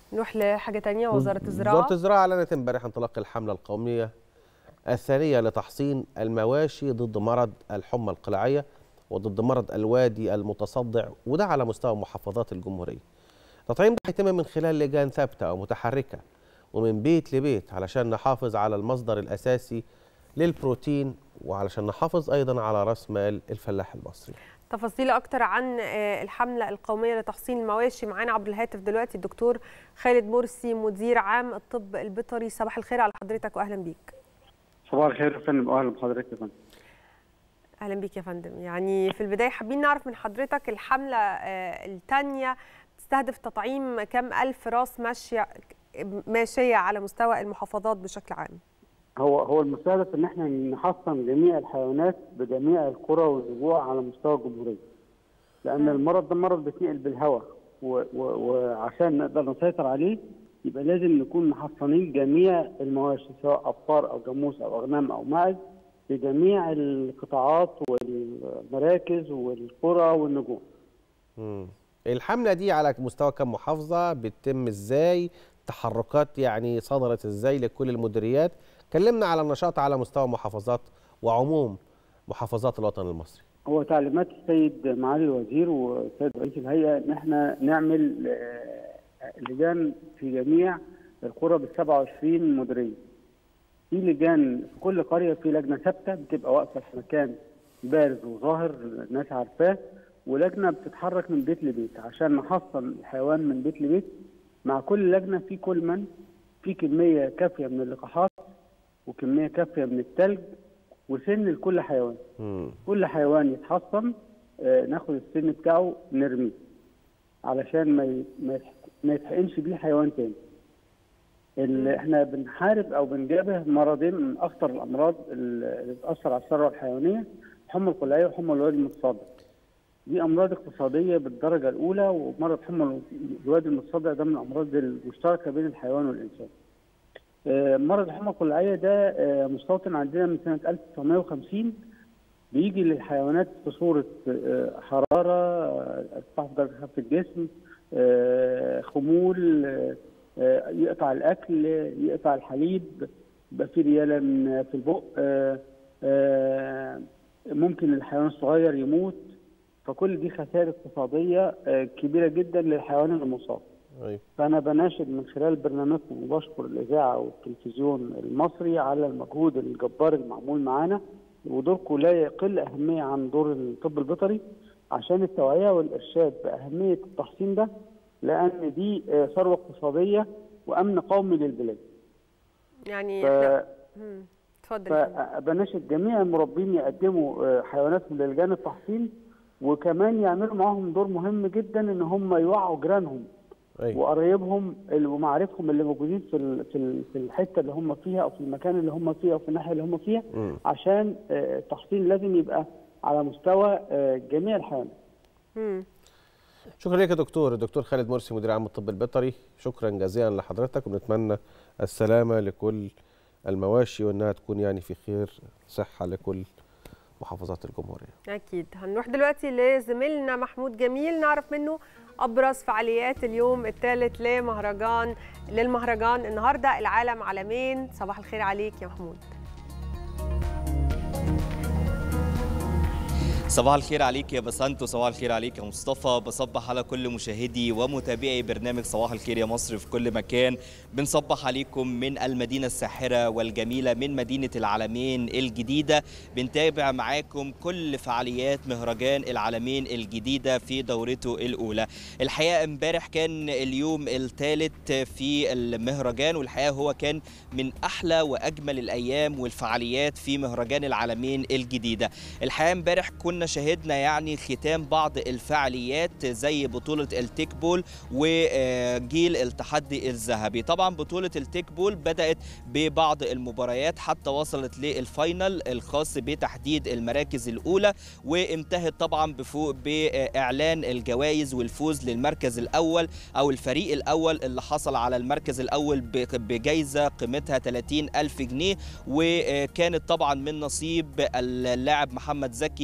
نروح لحاجه تانية وزاره الزراعه وزاره الزراعه اعلنت امبارح انطلاق الحمله القوميه الثانيه لتحصين المواشي ضد مرض الحمى القلاعيه وضد مرض الوادي المتصدع وده على مستوى محافظات الجمهوريه. التطعيم ده هيتم من خلال لجان ثابته او متحركه ومن بيت لبيت علشان نحافظ على المصدر الاساسي للبروتين وعلشان نحافظ ايضا على راس مال الفلاح المصري. تفاصيل اكتر عن الحمله القوميه لتحصين المواشي معانا عبر الهاتف دلوقتي الدكتور خالد مرسي مدير عام الطب البيطري صباح الخير على حضرتك واهلا بيك صباح الخير يا فندم واهلا بحضرتك يا فندم اهلا بيك يا فندم يعني في البدايه حابين نعرف من حضرتك الحمله الثانيه تستهدف تطعيم كم الف راس ماشيه ماشيه على مستوى المحافظات بشكل عام هو هو المستهدف ان احنا نحصن جميع الحيوانات بجميع القرى والنجوع على مستوى الجمهوريه. لان المرض ده مرض بيتنقل بالهواء وعشان نقدر نسيطر عليه يبقى لازم نكون محصنين جميع المواشي سواء ابقار او جاموس او اغنام او معز بجميع القطاعات والمراكز والقرى والنجوع. امم الحمله دي على مستوى كم محافظه بتتم ازاي؟ تحركات يعني صدرت ازاي لكل المديريات؟ كلمنا على النشاط على مستوى محافظات وعموم محافظات الوطن المصري هو تعليمات السيد معالي الوزير والسيد رئيس الهيئه ان احنا نعمل لجان في جميع القرى بال 27 مديريه. في لجان في كل قريه في لجنه ثابته بتبقى واقفه في مكان بارز وظاهر الناس عارفاه ولجنه بتتحرك من بيت لبيت عشان نحصن الحيوان من بيت لبيت مع كل لجنه في كل من في كميه كافيه من اللقاحات وكميه كافيه من الثلج وسن لكل حيوان. مم. كل حيوان يتحصن آه ناخد السن بتاعه نرميه علشان ما ي- ما يتح- ما يتحقنش بيه حيوان تاني. ال- احنا بنحارب او بنجابه مرضين من اخطر الامراض اللي بتاثر على الثروه الحيوانيه حمى القلايه وحمى الوادي المتصدع. دي امراض اقتصاديه بالدرجه الاولى ومرض حمى الوادي المتصدع ده من الامراض المشتركه بين الحيوان والانسان. آه، مرض الحمى القلعيه ده آه، مستوطن عندنا من سنه 1950 بيجي للحيوانات في صوره آه، حراره آه، ارتفاع في درجه حراره الجسم آه، خمول آه، آه، يقطع الاكل يقطع الحليب يبقى في رياله من- في البق آه، آه، ممكن الحيوان الصغير يموت فكل دي خسائر اقتصاديه آه، كبيره جدا للحيوان المصاب أيوة. فأنا بناشد من خلال برنامجكم وبشكر الإذاعة والتلفزيون المصري على المجهود الجبار المعمول معانا ودوركم لا يقل أهمية عن دور الطب البيطري عشان التوعية والإرشاد بأهمية التحصين ده لأن دي آه، ثروة اقتصادية وأمن قومي للبلاد. يعني ف... احنا مم. اتفضل يا فندم. فبناشد جميع المربين يقدموا آه، حيواناتهم للجان التحصين وكمان يعملوا معاهم دور مهم جدا ان هم يوعوا جيرانهم أيوة. وقرايبهم اللي- ومعارفهم اللي موجودين في ال- في ال- في الحته اللي هم فيها او في المكان اللي هم فيه او في الناحيه اللي هم فيها مم. عشان آه، التحصين لازم يبقى على مستوى آه، جميع الحيوانات. مم. شكرا لك يا دكتور الدكتور خالد مرسي مدير عام الطب البيطري شكرا جزيلا لحضرتك وبنتمنى السلامه لكل المواشي وانها تكون يعني في خير صحه لكل محافظات الجمهوريه اكيد هنروح دلوقتي لزميلنا محمود جميل نعرف منه ابرز فعاليات اليوم الثالث لمهرجان للمهرجان النهارده العالم عالمين صباح الخير عليك يا محمود صباح الخير عليك يا بسنت وصباح الخير عليك يا مصطفى بصبح على كل مشاهدي ومتابعي برنامج صباح الخير يا مصر في كل مكان بنصبح عليكم من المدينة الساحرة والجميلة من مدينة العالمين الجديدة بنتابع معاكم كل فعاليات مهرجان العالمين الجديدة في دورته الأولى الحقيقة امبارح كان اليوم الثالث في المهرجان والحقيقة هو كان من أحلى وأجمل الأيام والفعاليات في مهرجان العالمين الجديدة الحقيقة امبارح كنا شهدنا يعني ختام بعض الفعاليات زي بطولة التيك بول وجيل التحدي الذهبي طبعا بطولة التيك بول بدأت ببعض المباريات حتى وصلت للفاينل الخاص بتحديد المراكز الأولى وانتهت طبعا بفوق بإعلان الجوائز والفوز للمركز الأول أو الفريق الأول اللي حصل على المركز الأول بجائزة قيمتها 30 ألف جنيه وكانت طبعا من نصيب اللاعب محمد زكي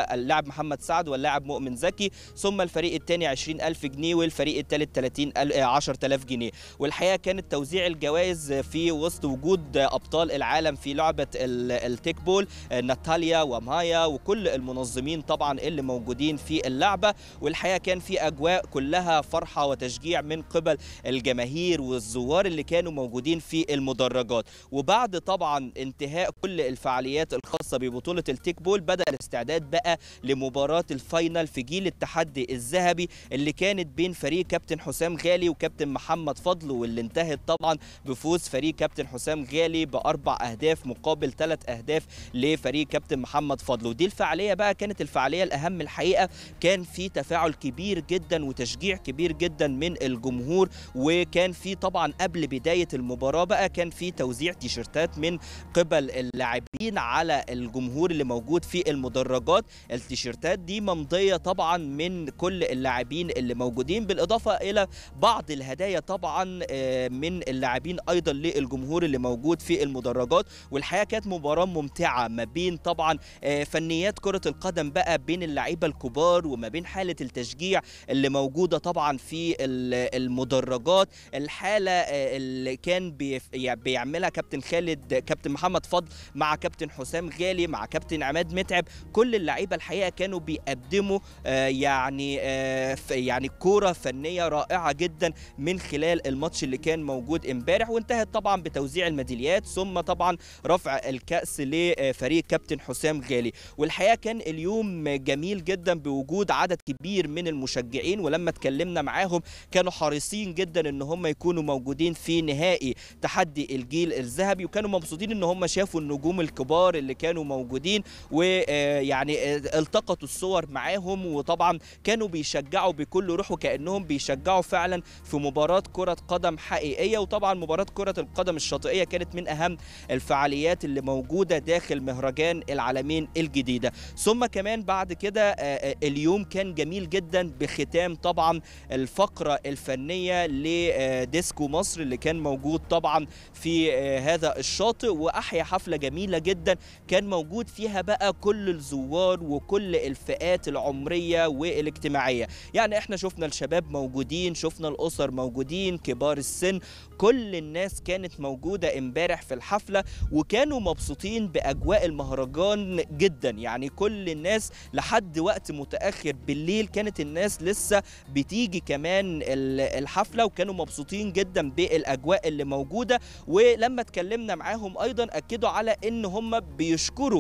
اللاعب محمد سعد واللاعب مؤمن زكي ثم الفريق الثاني 20000 جنيه والفريق الثالث 30 10000 جنيه والحقيقه كانت توزيع الجوائز في وسط وجود ابطال العالم في لعبه التيك بول ناتاليا ومايا وكل المنظمين طبعا اللي موجودين في اللعبه والحقيقه كان في اجواء كلها فرحه وتشجيع من قبل الجماهير والزوار اللي كانوا موجودين في المدرجات وبعد طبعا انتهاء كل الفعاليات الخاصه ببطوله التيك بول بدا الاستعداد بقى لمباراه الفاينل في جيل التحدي الذهبي اللي كانت بين فريق كابتن حسام غالي وكابتن محمد فضل واللي انتهت طبعا بفوز فريق كابتن حسام غالي باربع اهداف مقابل ثلاث اهداف لفريق كابتن محمد فضل ودي الفعاليه بقى كانت الفعاليه الاهم الحقيقه كان في تفاعل كبير جدا وتشجيع كبير جدا من الجمهور وكان في طبعا قبل بدايه المباراه بقى كان في توزيع تيشرتات من قبل اللاعبين على الجمهور اللي موجود في المدرجات التيشرتات دي ممضيه طبعا من كل اللاعبين اللي موجودين بالاضافه الى بعض الهدايا طبعا من اللاعبين ايضا للجمهور اللي موجود في المدرجات والحقيقه كانت مباراه ممتعه ما بين طبعا فنيات كره القدم بقى بين اللعيبه الكبار وما بين حاله التشجيع اللي موجوده طبعا في المدرجات الحاله اللي كان بيعملها كابتن خالد كابتن محمد فضل مع كابتن حسام غالي مع كابتن عماد متعب كل اللعيبه الحقيقه كانوا بيقدموا يعني يعني كوره فنيه رائعه جدا من خلال الماتش اللي كان موجود امبارح وانتهت طبعا بتوزيع الميداليات ثم طبعا رفع الكاس لفريق كابتن حسام غالي والحقيقه كان اليوم جميل جدا بوجود عدد كبير من المشجعين ولما اتكلمنا معاهم كانوا حريصين جدا ان هم يكونوا موجودين في نهائي تحدي الجيل الذهبي وكانوا مبسوطين ان هم شافوا النجوم الكبار اللي كانوا موجودين ويعني التقطوا الصور معاهم وطبعا كانوا بيشجعوا بكل روح وكانهم بيشجعوا فعلا في مباراه كره قدم حقيقيه وطبعا مباراه كره القدم الشاطئيه كانت من اهم الفعاليات اللي موجوده داخل مهرجان العالمين الجديده ثم كمان بعد كده اليوم كان جميل جدا بختام طبعا الفقره الفنيه لديسكو مصر اللي كان موجود طبعا في هذا الشاطئ واحيا حفله جميله جدا كان موجود فيها بقى كل الزوار وكل الفئات العمريه والاجتماعيه يعني احنا شفنا الشباب موجودين شفنا الاسر موجودين كبار السن كل الناس كانت موجوده امبارح في الحفله وكانوا مبسوطين باجواء المهرجان جدا يعني كل الناس لحد وقت متاخر بالليل كانت الناس لسه بتيجي كمان الحفله وكانوا مبسوطين جدا بالاجواء اللي موجوده ولما اتكلمنا معاهم ايضا اكدوا على ان هم بيشكروا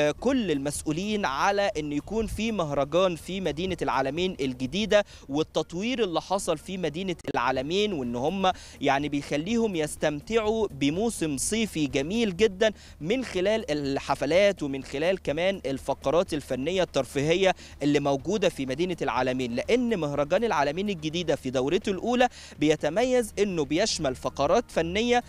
كل المسؤولين على ان يكون في مهرجان في مدينه العالمين الجديده والتطوير اللي حصل في مدينه العالمين وان هم يعني بيخليهم يستمتعوا بموسم صيفي جميل جدا من خلال الحفلات ومن خلال كمان الفقرات الفنيه الترفيهيه اللي موجوده في مدينه العالمين لان مهرجان العالمين الجديده في دورته الاولى بيتميز انه بيشمل فقرات فنيه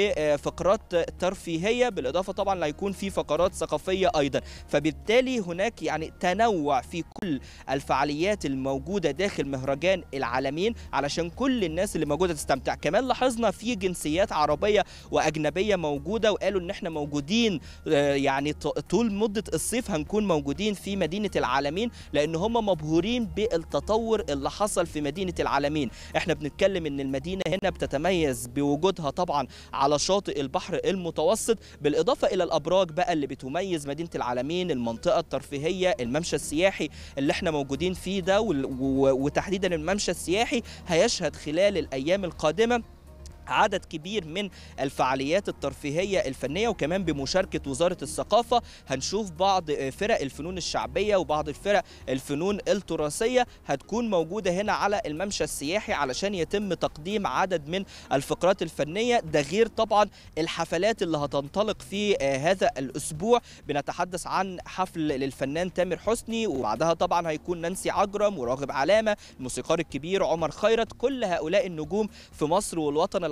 وفقرات ترفيهيه بالاضافه طبعا هيكون في فقرات ثقافيه ايضا فبالتالي هناك يعني تنوع في كل الفعاليات الموجوده داخل مهرجان العالمين علشان كل الناس اللي موجوده تستمتع كمان لاحظنا في جنسيات عربيه واجنبيه موجوده وقالوا ان احنا موجودين يعني طول مده الصيف هنكون موجودين في مدينه العالمين لان هم مبهورين بالتطور اللي حصل في مدينه العالمين احنا بنتكلم ان المدينه هنا بتتميز بوجودها طبعا على شاطئ البحر المتوسط بالاضافه الى الابراج بقى اللي بتميز مدينه العالمين المنطقه الترفيهيه الممشى السياحي اللي احنا موجودين فيه ده وتحديدا الممشى السياحي هيشهد خلال الايام القادمه عدد كبير من الفعاليات الترفيهية الفنية وكمان بمشاركة وزارة الثقافة هنشوف بعض فرق الفنون الشعبية وبعض الفرق الفنون التراثية هتكون موجودة هنا على الممشى السياحي علشان يتم تقديم عدد من الفقرات الفنية ده غير طبعا الحفلات اللي هتنطلق في هذا الأسبوع بنتحدث عن حفل للفنان تامر حسني وبعدها طبعا هيكون نانسي عجرم وراغب علامة الموسيقار الكبير عمر خيرت كل هؤلاء النجوم في مصر والوطن العربي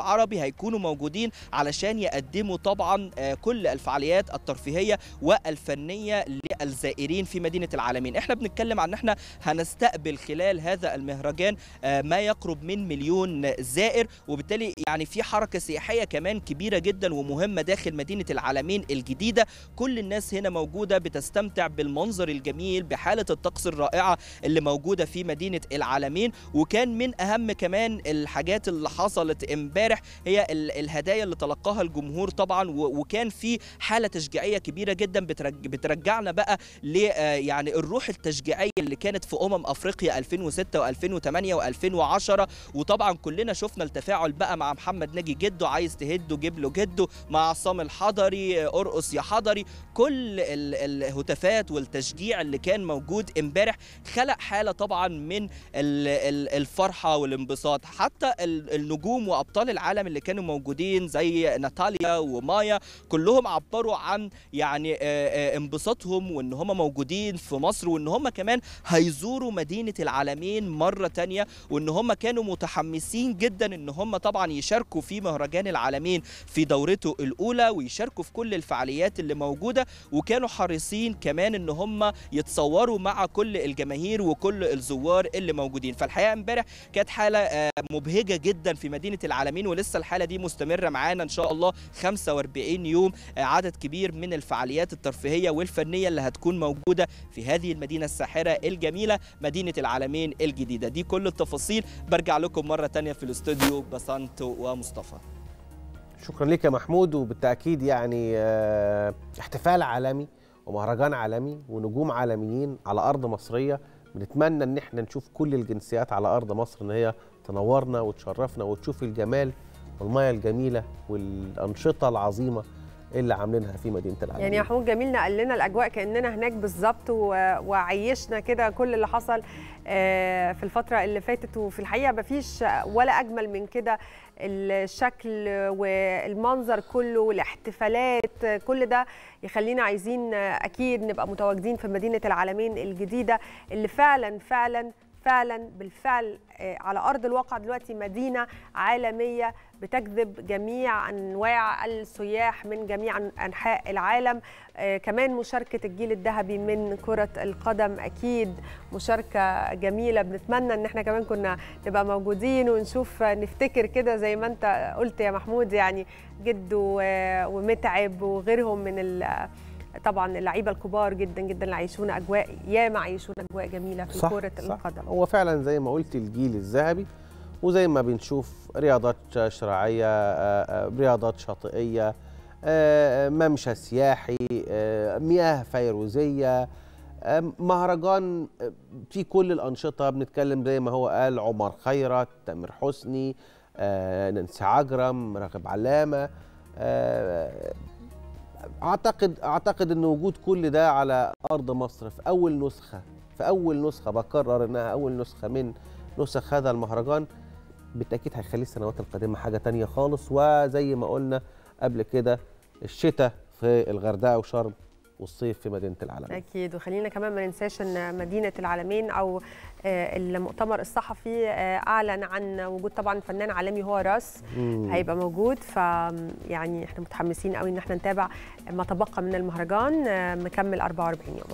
العربي هيكونوا موجودين علشان يقدموا طبعا آه، كل الفعاليات الترفيهيه والفنيه للزائرين في مدينه العالمين احنا بنتكلم عن ان احنا هنستقبل خلال هذا المهرجان آه، ما يقرب من مليون زائر وبالتالي يعني في حركه سياحيه كمان كبيره جدا ومهمه داخل مدينه العالمين الجديده كل الناس هنا موجوده بتستمتع بالمنظر الجميل بحاله الطقس الرائعه اللي موجوده في مدينه العالمين وكان من اهم كمان الحاجات اللي حصلت امبارح هي ال- الهدايا اللي تلقاها الجمهور طبعا و- وكان في حاله تشجيعيه كبيره جدا بترج- بترجعنا بقى ل آه، يعني الروح التشجيعيه اللي كانت في امم افريقيا 2006 و2008 و2010 وطبعا كلنا شفنا التفاعل بقى مع محمد ناجي جده عايز تهده جيب له جده مع عصام الحضري آه، ارقص يا حضري كل ال- الهتافات والتشجيع اللي كان موجود امبارح خلق حاله طبعا من ال- ال- الفرحه والانبساط حتى ال- النجوم وابطال العالم اللي كانوا موجودين زي ناتاليا ومايا كلهم عبروا عن يعني آه، آه، انبساطهم وان هم موجودين في مصر وان هم كمان هيزوروا مدينه العالمين مره تانية وان هم كانوا متحمسين جدا ان هم طبعا يشاركوا في مهرجان العالمين في دورته الاولى ويشاركوا في كل الفعاليات اللي موجوده وكانوا حريصين كمان ان هم يتصوروا مع كل الجماهير وكل الزوار اللي موجودين فالحقيقه امبارح كانت حاله آه، مبهجه جدا في مدينه العالمين ولسه الحاله دي مستمره معانا ان شاء الله 45 يوم آه، عدد كبير من الفعاليات الترفيهيه والفنيه اللي هتكون موجوده في هذه المدينه الساحره الجميله مدينه العالمين الجديده دي كل التفاصيل برجع لكم مره تانية في الاستوديو بسنت ومصطفى شكرا لك يا محمود وبالتاكيد يعني آه، احتفال عالمي ومهرجان عالمي ونجوم عالميين على ارض مصريه بنتمنى ان احنا نشوف كل الجنسيات على ارض مصر ان هي تنورنا وتشرفنا وتشوف الجمال والمياه الجميله والانشطه العظيمه اللي عاملينها في مدينه العالمين يعني يا محمود جميل نقل لنا الاجواء كاننا هناك بالظبط و- وعيشنا كده كل اللي حصل آه، في الفتره اللي فاتت وفي الحقيقه مفيش ولا اجمل من كده الشكل والمنظر كله والاحتفالات كل ده يخلينا عايزين اكيد نبقى متواجدين في مدينه العالمين الجديده اللي فعلا فعلا فعلا بالفعل آه، على ارض الواقع دلوقتي مدينه عالميه بتجذب جميع انواع السياح من جميع انحاء العالم آه، كمان مشاركه الجيل الذهبي من كره القدم اكيد مشاركه جميله بنتمنى ان احنا كمان كنا نبقى موجودين ونشوف نفتكر كده زي ما انت قلت يا محمود يعني جده و- ومتعب وغيرهم من ال- طبعا اللعيبه الكبار جدا جدا اللي عايشون اجواء ياما عايشون اجواء جميله في صح كره صح. القدم هو فعلا زي ما قلت الجيل الذهبي وزي ما بنشوف رياضات شراعيه آه، آه، رياضات شاطئيه آه، ممشى سياحي آه، مياه فيروزيه آه، مهرجان آه، في كل الانشطه بنتكلم زي ما هو قال عمر خيرت تامر حسني آه، نانسي عجرم راغب علامه آه، اعتقد اعتقد ان وجود كل ده على ارض مصر في اول نسخه في اول نسخه بكرر انها اول نسخه من نسخ هذا المهرجان بالتاكيد هيخلي السنوات القادمه حاجه تانية خالص وزي ما قلنا قبل كده الشتاء في الغردقه وشرم والصيف في مدينه العالمين اكيد وخلينا كمان ما ننساش ان مدينه العالمين او آه، المؤتمر الصحفي آه، اعلن عن وجود طبعا فنان عالمي هو راس مم. هيبقى موجود ف يعني احنا متحمسين قوي ان احنا نتابع ما تبقى من المهرجان آه، مكمل 44 يوم